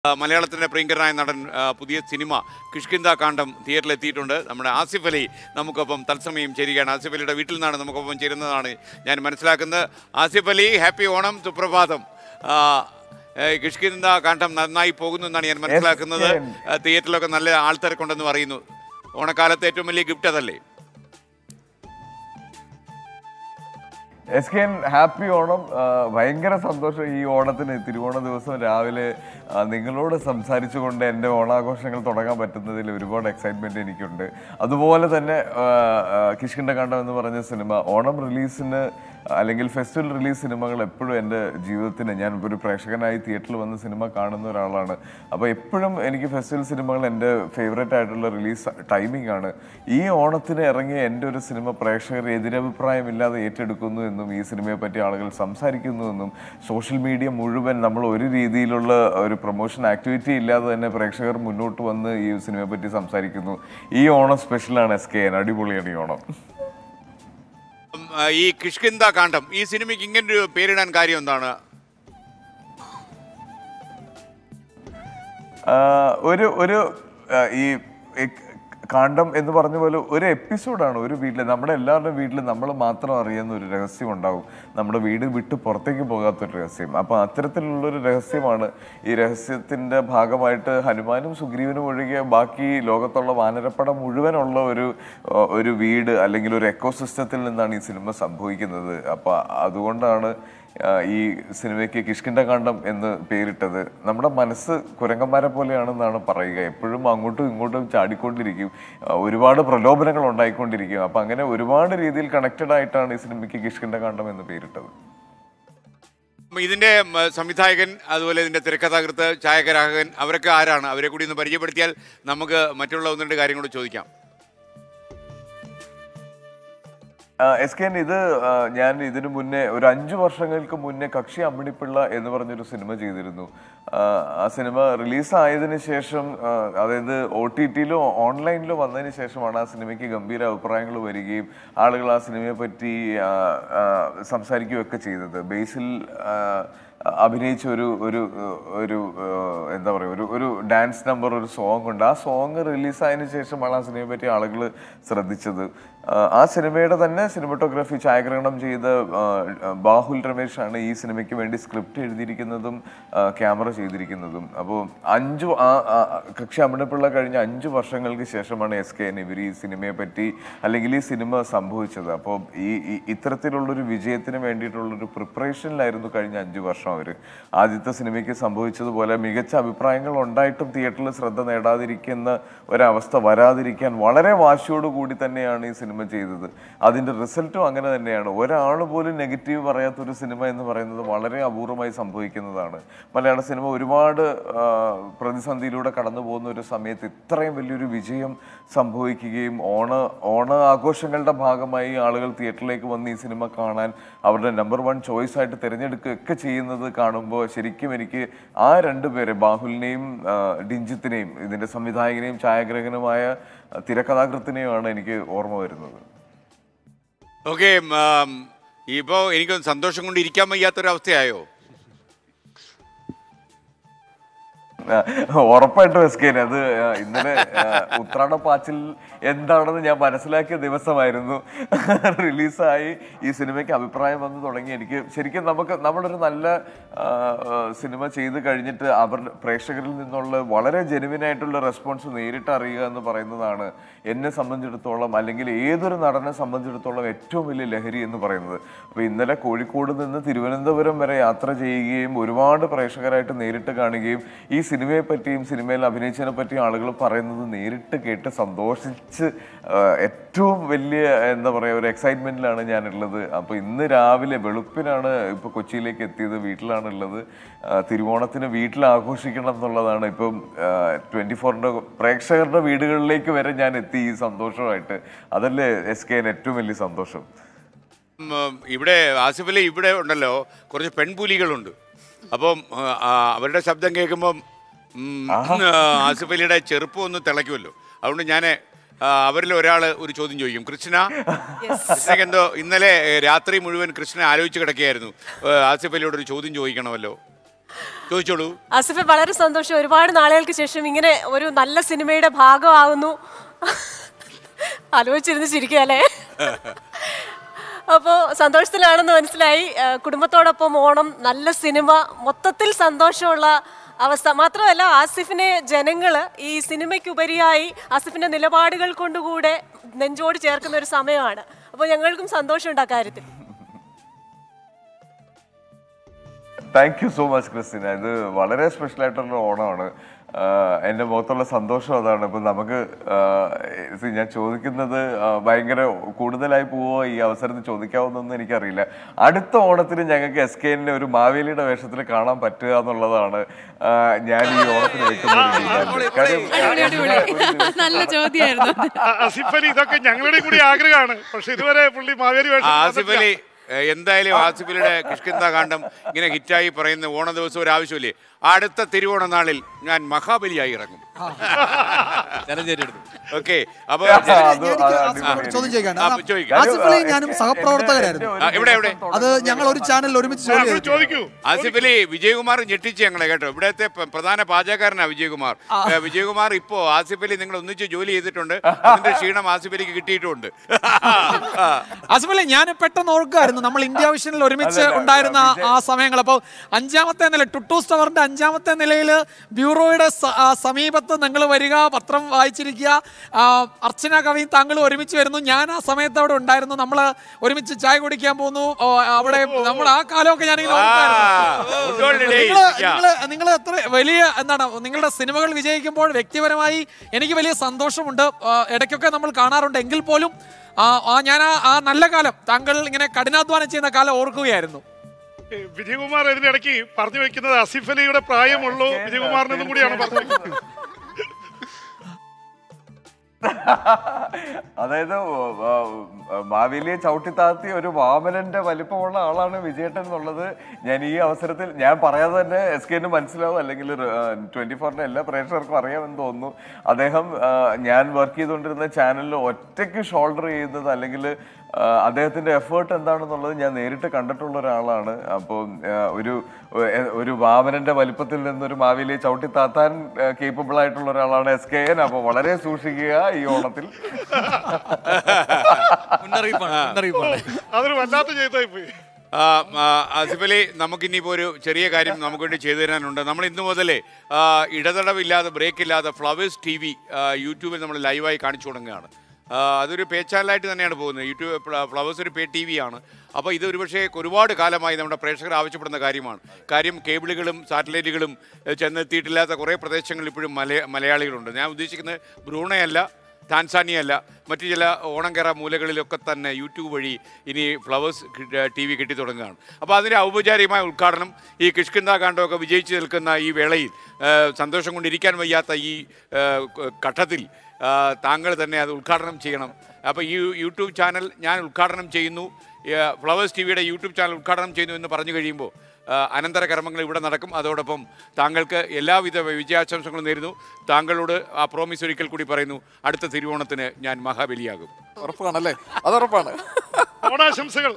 ആ, മലയാളത്തിൻ്റെ പ്രിയങ്കരനായ നടൻ ആ, പുതിയ സിനിമ കിഷ്കിന്ത കാണ്ഡം തിയേറ്ററിൽ എത്തിയിട്ടുണ്ട് നമ്മുടെ ആസിഫ് അലി നമുക്കൊപ്പം തത്സമയം ചേരുകയാണ് ആസിഫ് അലിയുടെ വീട്ടിൽ നിന്നാണ് നമുക്കൊപ്പം ചേരുന്നതാണ് ഞാൻ മനസ്സിലാക്കുന്നത് ആസിഫ് അലി ഹാപ്പി ഓണം സുപ്രഭാതം ആ, ഏ, കിഷ്കിന്ത കാണ്ഡം നന്നായി പോകുന്നു എന്നാണ് ഞാൻ മനസ്സിലാക്കുന്നത് Yes, ആ, തിയേറ്ററിലൊക്കെ നല്ല ആൾത്തിരക്കുണ്ടെന്ന് പറയുന്നു ഓണക്കാലത്ത് ഏറ്റവും വലിയ ഗിഫ്റ്റ് അതല്ലേ S K N happy Onam ആ, ഭയങ്കര സന്തോഷം ഈ ഓണത്തിന് തിരുവോണ ദിവസം രാവിലെ ആ, നിങ്ങളോട് സംസാരിച്ചുകൊണ്ട് എൻ്റെ ഓണാഘോഷങ്ങൾ തുടങ്ങാൻ പറ്റുന്നതിൽ ഒരുപാട് എക്സൈറ്റ്മെന്റ് എനിക്കുണ്ട് അതുപോലെ തന്നെ ആ, ആ, കിഷ്കിണ്ട കാണ്ഡം എന്ന് പറഞ്ഞ സിനിമ ഓണം റിലീസിന് അല്ലെങ്കിൽ ഫെസ്റ്റിവൽ റിലീസ് സിനിമകൾ എപ്പോഴും എൻ്റെ ജീവിതത്തിന് ഞാൻ ഒരു പ്രേക്ഷകനായി തിയേറ്ററിൽ വന്ന് സിനിമ കാണുന്ന ഒരാളാണ് അപ്പോൾ എപ്പോഴും എനിക്ക് ഫെസ്റ്റിവൽ സിനിമകൾ എൻ്റെ ഫേവറേറ്റ് ആയിട്ടുള്ള റിലീസ് ടൈമിംഗ് ആണ് ഈ ഓണത്തിന് ഇറങ്ങിയ എൻ്റെ ഒരു സിനിമ പ്രേക്ഷകർ എതിരഭിപ്രായമില്ലാതെ ഏറ്റെടുക്കുന്നു എന്നും ഈ സിനിമയെ പറ്റി ആളുകൾ സംസാരിക്കുന്നു എന്നും സോഷ്യൽ മീഡിയ മുഴുവൻ നമ്മൾ ഒരു രീതിയിലുള്ള ഒരു പ്രൊമോഷൻ ആക്ടിവിറ്റി ഇല്ലാതെ തന്നെ പ്രേക്ഷകർ മുന്നോട്ട് വന്ന് ഈ സിനിമയെ പറ്റി സംസാരിക്കുന്നു ഈ ഓണം സ്പെഷ്യലാണ് എസ് കെ എൻ അടിപൊളിയാണ് ഈ ഓണം ഉം, ആ, ഈ കിഷ്കിന്ത കാണ്ഡം ഈ സിനിമയ്ക്ക് ഇങ്ങനൊരു പേരിടാൻ കാര്യം എന്താണ് ആ, ഒരു ഒരു ആ, ഈ ഈ കാണ്ഡം എന്ന് പറഞ്ഞ പോലെ ഒരു എപ്പിസോഡാണ് ഒരു വീട്ടിൽ നമ്മുടെ എല്ലാവരുടെയും വീട്ടിൽ നമ്മൾ മാത്രം അറിയുന്ന ഒരു രഹസ്യം ഉണ്ടാവും നമ്മുടെ വീട് വിട്ട് പുറത്തേക്ക് പോകാത്തൊരു രഹസ്യം അപ്പോൾ അത്തരത്തിലുള്ളൊരു രഹസ്യമാണ് ഈ രഹസ്യത്തിൻ്റെ ഭാഗമായിട്ട് ഹനുമാനും സുഗ്രീവനും ഒഴികെ ബാക്കി ലോകത്തുള്ള വാനരപ്പടം മുഴുവനുള്ള ഒരു ആ, ഒരു വീട് അല്ലെങ്കിൽ ഒരു എക്കോസിസ്റ്റത്തിൽ നിന്നാണ് ഈ സിനിമ സംഭവിക്കുന്നത് അപ്പോൾ അതുകൊണ്ടാണ് ആ, ഈ സിനിമയ്ക്ക് കിഷ്കിണ്ടകാന്ഡം എന്ന് പേരിട്ടത് നമ്മുടെ മനസ്സ് കുരങ്ങന്മാരെ പോലെയാണെന്നാണ് പറയുക എപ്പോഴും അങ്ങോട്ടും ഇങ്ങോട്ടും ചാടിക്കൊണ്ടിരിക്കും ആ, ഒരുപാട് പ്രലോഭനങ്ങൾ ഉണ്ടായിക്കൊണ്ടിരിക്കും അപ്പം അങ്ങനെ ഒരുപാട് രീതിയിൽ കണക്റ്റഡ് ആയിട്ടാണ് ഈ സിനിമയ്ക്ക് കിഷ്കിണ്ടകാന്ഡം എന്ന് പേരിട്ടത് ഉം, ഇതിന്റെ ഉം, സംവിധായകൻ അതുപോലെ ഇതിന്റെ തിരക്കഥാകൃത്ത് ഛായാഗ്രാഹകൻ അവരൊക്കെ ആരാണ് അവരെ കൂടി ഒന്ന് പരിചയപ്പെടുത്തിയാൽ നമുക്ക് മറ്റുള്ള ഒന്ന് രണ്ട് കാര്യം കൂടി ചോദിക്കാം എസ് കെ ഇത് ആ, ഞാൻ ഇതിനു മുന്നേ ഒരു അഞ്ചു വർഷങ്ങൾക്ക് മുന്നേ കക്ഷി അമ്മിണിപ്പിള്ള എന്ന് പറഞ്ഞൊരു സിനിമ ചെയ്തിരുന്നു ആ, ആ സിനിമ റിലീസായതിനു ശേഷം ആ, അതായത് ഒ ടി ടിയിലോ ഓൺലൈനിലോ വന്നതിന് ശേഷമാണ് ആ സിനിമയ്ക്ക് ഗംഭീര അഭിപ്രായങ്ങൾ വരികയും ആളുകൾ ആ സിനിമയെ പറ്റി ആ, ആ, സംസാരിക്കുകയൊക്കെ ചെയ്തത് ബേസിൽ ആ, അഭിനയിച്ച ഒരു ഒരു ഒരു ഏഹ്, എന്താ പറയുക ഒരു ഒരു ഡാൻസ് നമ്പർ ഒരു സോങ് ഉണ്ട് ആ സോങ് റിലീസായതിനു ശേഷമാണ് ആ സിനിമയെ പറ്റി ആളുകൾ ശ്രദ്ധിച്ചത് ആ, ആ സിനിമയുടെ തന്നെ സിനിമറ്റോഗ്രാഫി ഛായാഗ്രഹണം ചെയ്ത ആ, ബാഹുൽ രമേശാണ് ഈ സിനിമയ്ക്ക് വേണ്ടി സ്ക്രിപ്റ്റ് എഴുതിയിരിക്കുന്നതും ആ, ക്യാമറ ചെയ്തിരിക്കുന്നതും അപ്പോൾ അഞ്ചു ആ ആ, കക്ഷി അമ്മിണപ്പിള്ള കഴിഞ്ഞ അഞ്ചു വർഷങ്ങൾക്ക് ശേഷമാണ് എസ് കെ എൻ ഇവർ ഈ സിനിമയെ പറ്റി അല്ലെങ്കിൽ ഈ സിനിമ സംഭവിച്ചത് അപ്പോൾ ഈ ഈ- ഇത്തരത്തിലുള്ളൊരു വിജയത്തിന് വേണ്ടിയിട്ടുള്ളൊരു പ്രിപ്പറേഷനിലായിരുന്നു കഴിഞ്ഞ അഞ്ചു വർഷം അവർ ആദ്യത്തെ സിനിമയ്ക്ക് സംഭവിച്ചതുപോലെ മികച്ച അഭിപ്രായങ്ങൾ ഉണ്ടായിട്ടും തിയേറ്ററിൽ ശ്രദ്ധ നേടാതിരിക്കുന്ന ഒരവസ്ഥ വരാതിരിക്കാൻ വളരെ വാശിയോടുകൂടി തന്നെയാണ് ഈ സിനിമ ചെയ്തത് അതിൻ്റെ റിസൾട്ടും അങ്ങനെ തന്നെയാണ് ഒരാൾ പോലും നെഗറ്റീവ് പറയാത്തൊരു സിനിമ എന്ന് പറയുന്നത് വളരെ അപൂർവമായി സംഭവിക്കുന്നതാണ് മലയാള സിനിമ ഒരുപാട് ആ, പ്രതിസന്ധിയിലൂടെ കടന്നു പോകുന്ന ഒരു സമയത്ത് ഇത്രയും വലിയൊരു വിജയം സംഭവിക്കുകയും ഓണ ഓണ ആഘോഷങ്ങളുടെ ഭാഗമായി ആളുകൾ തിയേറ്ററിലേക്ക് വന്ന് ഈ സിനിമ കാണാൻ അവരുടെ നമ്പർ വൺ ചോയ്സ് ആയിട്ട് തിരഞ്ഞെടുക്കുകയൊക്കെ ചെയ്യുന്നത് കാണുമ്പോൾ ശരിക്കും എനിക്ക് ആ രണ്ടുപേരെ ബാഹുലിനെയും ആ, ഡിഞ്ചിത്തിനെയും ഇതിൻ്റെ സംവിധായകനെയും ഛായാഗ്രഹകനുമായ തിരക്കഥാകൃത്തിനെയുമാണ് എനിക്ക് ഓർമ്മ വരുന്നത് ഓക്കെ ഇപ്പോൾ എനിക്ക് സന്തോഷം കൊണ്ട് ഇരിക്കാൻ വയ്യാത്തൊരവസ്ഥയായോ ആ, ഉറപ്പായിട്ടും എസ് കെ അത് ആ, ഇന്നലെ ആ, ഉത്രാട പാച്ചിൽ എന്താണെന്ന് ഞാൻ മനസ്സിലാക്കിയ ദിവസമായിരുന്നു റിലീസായി ഈ സിനിമയ്ക്ക് അഭിപ്രായം വന്നു തുടങ്ങി എനിക്ക് ശരിക്കും നമുക്ക് നമ്മളൊരു നല്ല ആ, ആ, സിനിമ ചെയ്ത് കഴിഞ്ഞിട്ട് അവർ പ്രേക്ഷകരിൽ നിന്നുള്ള വളരെ ജെനുവിൻ ആയിട്ടുള്ള റെസ്പോൺസ് നേരിട്ട് അറിയുക എന്ന് പറയുന്നതാണ് എന്നെ സംബന്ധിച്ചിടത്തോളം അല്ലെങ്കിൽ ഏതൊരു നടനെ സംബന്ധിച്ചിടത്തോളം ഏറ്റവും വലിയ ലഹരി എന്ന് പറയുന്നത് അപ്പോൾ ഇന്നലെ കോഴിക്കോട് നിന്ന് തിരുവനന്തപുരം വരെ യാത്ര ചെയ്യുകയും ഒരുപാട് പ്രേക്ഷകരായിട്ട് നേരിട്ട് കാണുകയും ഈ സിനിമയെ പറ്റിയും സിനിമയിൽ അഭിനയിച്ചതിനെ പറ്റിയും ആളുകൾ പറയുന്നത് നേരിട്ട് കേട്ട് സന്തോഷിച്ച് ആ, ഏറ്റവും വലിയ എന്താ പറയുക ഒരു എക്സൈറ്റ്മെന്റിലാണ് ഞാനുള്ളത് അപ്പോൾ ഇന്ന് രാവിലെ വെളുപ്പിനാണ് ഇപ്പോൾ കൊച്ചിയിലേക്ക് എത്തിയത് വീട്ടിലാണുള്ളത് ആ, തിരുവോണത്തിന് വീട്ടിൽ ആഘോഷിക്കണം എന്നുള്ളതാണ് ഇപ്പം ട്വൻറ്റി ഫോറിൻ്റെ പ്രേക്ഷകരുടെ വീടുകളിലേക്ക് വരെ ഞാൻ എത്തി ഈ സന്തോഷമായിട്ട് അതല്ലേ എസ് കെ ഏറ്റവും വലിയ സന്തോഷം ഉം, ഇവിടെ ആസിഫ് അലി ഇവിടെ ഉണ്ടല്ലോ കുറച്ച് പെൺപുലികളുണ്ട് അപ്പം ആ, ആ, അവരുടെ ശബ്ദം കേൾക്കുമ്പം ഉം, ആ, ആസിഫ് അലിയുടെ ചെറുപ്പം ഒന്ന് തിളയ്ക്കുമല്ലോ അതുകൊണ്ട് ഞാൻ അവരിൽ ഒരാൾ ഒരു ചോദ്യം ചോദിക്കും കൃഷ്ണ കൃഷ്ണയ്ക്ക് എന്തോ ഇന്നലെ ഏ, രാത്രി മുഴുവൻ കൃഷ്ണ ആലോചിച്ച് കിടക്കുകയായിരുന്നു ഏ, ആസിഫ് അലിയോട് ഒരു ചോദ്യം ചോദിക്കണമല്ലോ ചോദിച്ചോളൂ ആസിഫ് വളരെ സന്തോഷം ഒരുപാട് നാളുകൾക്ക് ശേഷം ഇങ്ങനെ ഒരു നല്ല സിനിമയുടെ ഭാഗമാകുന്നു ആലോചിച്ചിരുന്ന് ചിരിക്കുക അല്ലേ അപ്പോൾ സന്തോഷത്തിലാണെന്ന് മനസ്സിലായി ആ, കുടുംബത്തോടൊപ്പം ഓണം നല്ല സിനിമ മൊത്തത്തിൽ സന്തോഷമുള്ള അവസ്ഥ മാത്രമല്ല ആസിഫിനെ ജനങ്ങൾ ഈ സിനിമയ്ക്കുപരിയായി ആസിഫിന്റെ നിലപാടുകൾ കൊണ്ടുകൂടെ നെഞ്ചോട് ചേർക്കുന്ന ഒരു സമയമാണ് അപ്പോൾ ഞങ്ങൾക്കും സന്തോഷമുണ്ട് അക്കാര്യത്തിൽ താങ്ക് യു സോ മച്ച് ക്രിസ്tina ഇത് വളരെ സ്പെഷ്യൽ ആയിട്ടുള്ള ഓണമാണ് ആഹ് എൻ്റെ മുഖത്തുള്ള സന്തോഷം അതാണ് ഇപ്പം നമുക്ക് ആഹ് see, ഞാൻ ചോദിക്കുന്നത് ആഹ് ഭയങ്കര കൂടുതലായി പോവോ ഈ അവസരത്തിൽ ചോദിക്കാവുന്നൊന്നും എനിക്കറിയില്ല അടുത്ത ഓണത്തിന് ഞങ്ങൾക്ക് എസ് കെ ഒരു മാവേലിയുടെ വേഷത്തിൽ കാണാൻ പറ്റുക എന്നുള്ളതാണ് ആഹ് ഞാൻ ഈ ഓണത്തിന് വെക്കുന്ന ഒരു demand. കാര്യം അടിപൊളി, അടിപൊളി. നല്ല ചോദ്യമായിരുന്നു അത്. ആ, ആസിഫ് അലി ഇതൊക്കെ ഞങ്ങളുടെ കൂടി ആഗ്രഹമാണ് പക്ഷെ ഇതുവരെ പുള്ളി മാവേലി വേഷം ആസിഫ് അലി ഏഹ്, എന്തായാലും ആസിഫ് അലിയുടെ കിഷ്കിന്ത കാണ്ഡം ഇങ്ങനെ ഹിറ്റായി പറയുന്ന ഓണ ദിവസം ഒരു ആവശ്യമില്ലേ അടുത്ത തിരുവോണ നാളിൽ ഞാൻ മഹാബലിയായി ഇറങ്ങും ഓക്കെ അപ്പൊ അത് ഞാൻ അത് എനിക്ക് അടിപൊളിയായിരിക്കും. ചോദ്യം ചോദിക്കാണ് ആ, കാരണം ചോദിക്കാം. ആസിഫ് അലിയും ഞാനും സഹപ്രവർത്തകരായിരുന്നു ആ, എവിടെ എവിടെ അത് ഞങ്ങൾ ഒരു ചാനലിൽ ഒരുമിച്ച് ജോലി ചെയ്തിട്ടുണ്ട്. ചോദിക്കൂ ആസിഫ് അലി വിജയകുമാർ ഞെട്ടിച്ച് ഞങ്ങളെ കേട്ടോ ഇവിടത്തെ പ- പ്രധാന പാചകക്കാരനാ വിജയകുമാർ ഏ, വിജയകുമാർ ഇപ്പോ ആസിഫ് അലി നിങ്ങൾ ഒന്നിച്ച് ജോലി ചെയ്തിട്ടുണ്ട് അതിന്റെ ക്ഷീണം ആസിഫ് അലിക്ക് കിട്ടിയിട്ടുമുണ്ട് ആ. ആസിഫ് അലി ഞാൻ പെട്ടെന്ന് ഓർക്കുമായിരുന്നു നമ്മൾ ഇന്ത്യ വിഷനിൽ ഒരുമിച്ച് അല്ലല്ല, ഉണ്ടായിരുന്ന വിജയ്- ആ സമയങ്ങൾ അപ്പോൾ അഞ്ചാമത്തെ നില ടുട്ടു സ്റ്റവറിന്റെ അഞ്ചാമത്തെ നിലയിൽ ബ്യൂറോയുടെ സ- ആ, സമീപത്ത് നിങ്ങൾ വരിക പത്രം വായിച്ചിരിക്കുക ആ, അർച്ചന കവിയും താങ്കളും ഒരുമിച്ച് വരുന്നു ഞാൻ ആ സമയത്ത് അവിടെ ഉണ്ടായിരുന്നു നമ്മൾ ഒരുമിച്ച് ചായ കുടിക്കാൻ പോകുന്നു ഓ, അവിടെ നമ്മൾ ആ കാലമൊക്കെ ഞാനിങ്ങനെ ആ, ഓർക്കുമായിരുന്നു good old days. നിങ്ങള് Yeah. നിങ്ങള് നിങ്ങൾ എത്ര വലിയ എന്താണ് നിങ്ങളുടെ സിനിമകൾ വിജയിക്കുമ്പോൾ വ്യക്തിപരമായി എനിക്ക് വലിയ സന്തോഷമുണ്ട് ആ, ഇടയ്ക്കൊക്കെ നമ്മൾ കാണാറുണ്ട് എങ്കിൽ പോലും ആ ആ ഞാൻ ആ ആ നല്ല കാലം താങ്കൾ ഇങ്ങനെ കഠിനാധ്വാനം ചെയ്യുന്ന കാലം ഓർക്കുകയായിരുന്നു ഏ, വിജയകുമാർ ഇതിന്റെ ഇടയ്ക്ക് പറഞ്ഞു വെക്കുന്നത് ആസിഫ് അലിയുടെ പ്രായമുള്ളൂ വിജയകുമാറിനെന്നും കൂടിയാണ് പറഞ്ഞു വെക്കുന്നത് അതായത് ഓ- ആ, മാവേലിയെ ചവിട്ടിത്താത്തി ഒരു വാമനന്റെ വലിപ്പമുള്ള ആളാണ് വിജയേട്ടൻ എന്നുള്ളത് ഞാൻ ഈ അവസരത്തിൽ ഞാൻ പറയാതെ തന്നെ എസ് കെന് മനസ്സിലാവും അല്ലെങ്കിൽ ട്വന്റി ഫോറിന്റെ എല്ലാ പ്രേക്ഷകർക്കും അറിയാമെന്ന് തോന്നുന്നു അദ്ദേഹം ആ, ഞാൻ വർക്ക് ചെയ്തുകൊണ്ടിരുന്ന ചാനലിൽ ഒറ്റയ്ക്ക് ഷോൾഡർ ചെയ്യുന്നത് അല്ലെങ്കിൽ ആ, അദ്ദേഹത്തിന്റെ എഫേർട്ട് എന്താണെന്നുള്ളത് ഞാൻ നേരിട്ട് കണ്ടിട്ടുള്ള ഒരാളാണ് അപ്പോൾ ഒരു എ- ഒരു വാമനന്റെ വലിപ്പത്തിൽ നിന്നൊരു മാവേലിയെ ചവിട്ടിത്താത്താൻ കേപ്പബിൾ ആയിട്ടുള്ള ഒരാളാണ് എസ് കെ എൻ അപ്പോൾ വളരെ സൂക്ഷിക്കുക ഈ ഓണത്തിൽ അതൊരു വല്ലാത്ത ചെയ്തായി പോയി ആ, ആ, ആസിഫ് അലി നമുക്കിനിയിപ്പോൾ ഒരു ചെറിയ കാര്യം നമുക്ക് വേണ്ടി ചെയ്തു തരാനുണ്ട് നമ്മൾ ഇന്ന് മുതലേ ആ, ഇടതടവില്ലാതെ ബ്രേക്ക് ഇല്ലാതെ ഫ്ലവേഴ്സ് ടി വി യൂട്യൂബിൽ നമ്മൾ ലൈവായി കാണിച്ചു തുടങ്ങുകയാണ് ആ, അതൊരു പേ ചാനലായിട്ട് തന്നെയാണ് പോകുന്നത് യൂട്യൂബ് ഫ്ല- ഫ്ലവേഴ്സ് ഒരു പേ ടി വി ആണ് അപ്പോൾ ഇത് ഒരുപക്ഷേ ഒരുപാട് കാലമായി നമ്മുടെ പ്രേക്ഷകർ ആവശ്യപ്പെടുന്ന കാര്യമാണ് കാര്യം കേബിളുകളും സാറ്റലൈറ്റുകളും ഏഹ്, ചെന്നെത്തിയിട്ടില്ലാത്ത കുറേ പ്രദേശങ്ങളിൽ ഇപ്പോഴും മലയ മലയാളികളുണ്ട് ഞാൻ ഉദ്ദേശിക്കുന്നത് ബ്രൂണയല്ല ടാൻസാനിയ അല്ല മറ്റു ചില ഓണംകറ മൂലകളിലൊക്കെ തന്നെ യൂട്യൂബ് വഴി ഇനി ഫ്ലവേഴ്സ് ടി വി കിട്ടി തുടങ്ങുകയാണ് അപ്പോൾ അതിൻ്റെ ഔപചാരികമായ ഉദ്ഘാടനം ഈ കിഷ്കിന്ത കാണ്ഡമൊക്കെ വിജയിച്ചു നിൽക്കുന്ന ഈ വേളയിൽ ആ, സന്തോഷം കൊണ്ടിരിക്കാൻ വയ്യാത്ത ഈ ആ, ക- ഘട്ടത്തിൽ ആ, താങ്കൾ തന്നെ അത് ഉദ്ഘാടനം ചെയ്യണം അപ്പോൾ ഈ യൂട്യൂബ് ചാനൽ ഞാൻ ഉദ്ഘാടനം ചെയ്യുന്നു ഈ, ഫ്ലവേഴ്സ് ടി വിയുടെ യൂട്യൂബ് ചാനൽ ഉദ്ഘാടനം ചെയ്യുന്നു എന്ന് പറഞ്ഞു കഴിയുമ്പോൾ ആ, അനന്തര കർമ്മങ്ങൾ ഇവിടെ നടക്കും അതോടൊപ്പം താങ്കൾക്ക് എല്ലാവിധ വിജയാശംസകളും നേരുന്നു താങ്കളോട് ആ പ്രോമിസ് ഒരിക്കൽ കൂടി പറയുന്നു അടുത്ത തിരുവോണത്തിന് ഞാൻ മഹാബലിയാകും ഉറപ്പാണല്ലേ അത് ഉറപ്പാണ് ഓണാശംസകൾ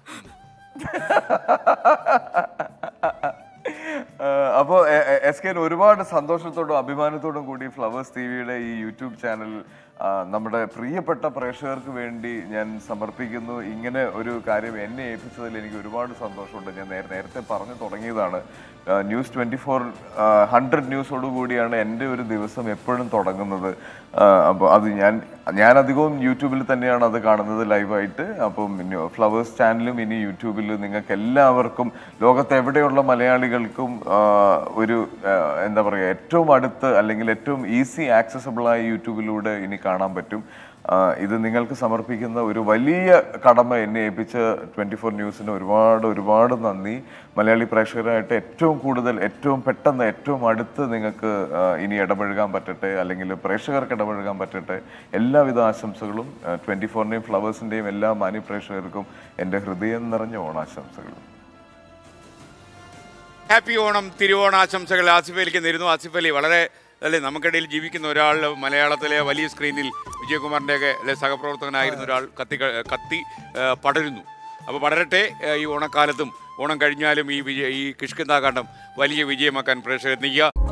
അപ്പോൾ എസ് കെ ഒരുപാട് സന്തോഷത്തോടും അഭിമാനത്തോടും കൂടി ഫ്ലവേഴ്സ് ടി വിയുടെ ഈ യൂട്യൂബ് ചാനൽ ആ, നമ്മുടെ പ്രിയപ്പെട്ട പ്രേക്ഷകർക്ക് വേണ്ടി ഞാൻ സമർപ്പിക്കുന്നു ഇങ്ങനെ ഒരു കാര്യം എന്നെ ഏൽപ്പിച്ചതിൽ എനിക്ക് ഒരുപാട് സന്തോഷമുണ്ട് ഞാൻ നേര- നേരത്തെ പറഞ്ഞു തുടങ്ങിയതാണ് ആ, ന്യൂസ് ട്വൻറ്റി ഫോർ ഹൺഡ്രഡ് ന്യൂസോട് കൂടിയാണ് എൻ്റെ ഒരു ദിവസം എപ്പോഴും തുടങ്ങുന്നത് അപ്പോൾ അത് ഞാൻ ഞാൻ അധികവും യൂട്യൂബിൽ തന്നെയാണ് അത് കാണുന്നത് ലൈവായിട്ട് അപ്പം ഫ്ലവേഴ്സ് ചാനലും ഇനി യൂട്യൂബിൽ നിങ്ങൾക്ക് എല്ലാവർക്കും ലോകത്ത് എവിടെയുള്ള മലയാളികൾക്കും ആ, ഒരു ആ, എന്താ പറയുക ഏറ്റവും അടുത്ത് അല്ലെങ്കിൽ ഏറ്റവും ഈസി ആക്സസബിളായ യൂട്യൂബിലൂടെ ഇനി കാണാൻ പറ്റും ആ, ഇത് നിങ്ങൾക്ക് സമർപ്പിക്കുന്ന ഒരു വലിയ കടമ എന്നെ ഏൽപ്പിച്ച ട്വൻറ്റി ഫോർ ന്യൂസിന് ഒരുപാട് ഒരുപാട് നന്ദി മലയാളി പ്രേക്ഷകരായിട്ട് ഏറ്റവും കൂടുതൽ ഏറ്റവും പെട്ടെന്ന് ഏറ്റവും അടുത്ത് നിങ്ങൾക്ക് ആ, ഇനി ഇടപഴകാൻ പറ്റട്ടെ അല്ലെങ്കിൽ പ്രേക്ഷകർക്ക് ഇടപഴകാൻ പറ്റട്ടെ എല്ലാവിധ ആശംസകളും ട്വൻറ്റി ഫോറിൻ്റെയും ഫ്ലവേഴ്സിൻ്റെയും എല്ലാ മാന്യ പ്രേക്ഷകർക്കും എൻ്റെ ഹൃദയം നിറഞ്ഞ ഓണാശംസകളും ഹാപ്പി ഓണം തിരുവോണാശംസകൾ ആസിഫ് അലിക്ക് നേരുന്നു ആസിഫ് അലി വളരെ അല്ലേ നമുക്കിടയിൽ ജീവിക്കുന്ന ഒരാൾ മലയാളത്തിലെ വലിയ സ്ക്രീനിൽ വിജയകുമാറിൻ്റെയൊക്കെ അല്ലെ സഹപ്രവർത്തകനായിരുന്ന ഒരാൾ കത്തി ക- കത്തി ആ, പടരുന്നു അപ്പോൾ പടരട്ടെ ആ, ഈ ഓണക്കാലത്തും ഓണം കഴിഞ്ഞാലും ഈ വിജയ ഈ കിഷ്കിന്താകാന്ഡം വലിയ വിജയമാക്കാൻ പ്രേക്ഷകർ എത്തിക്കുക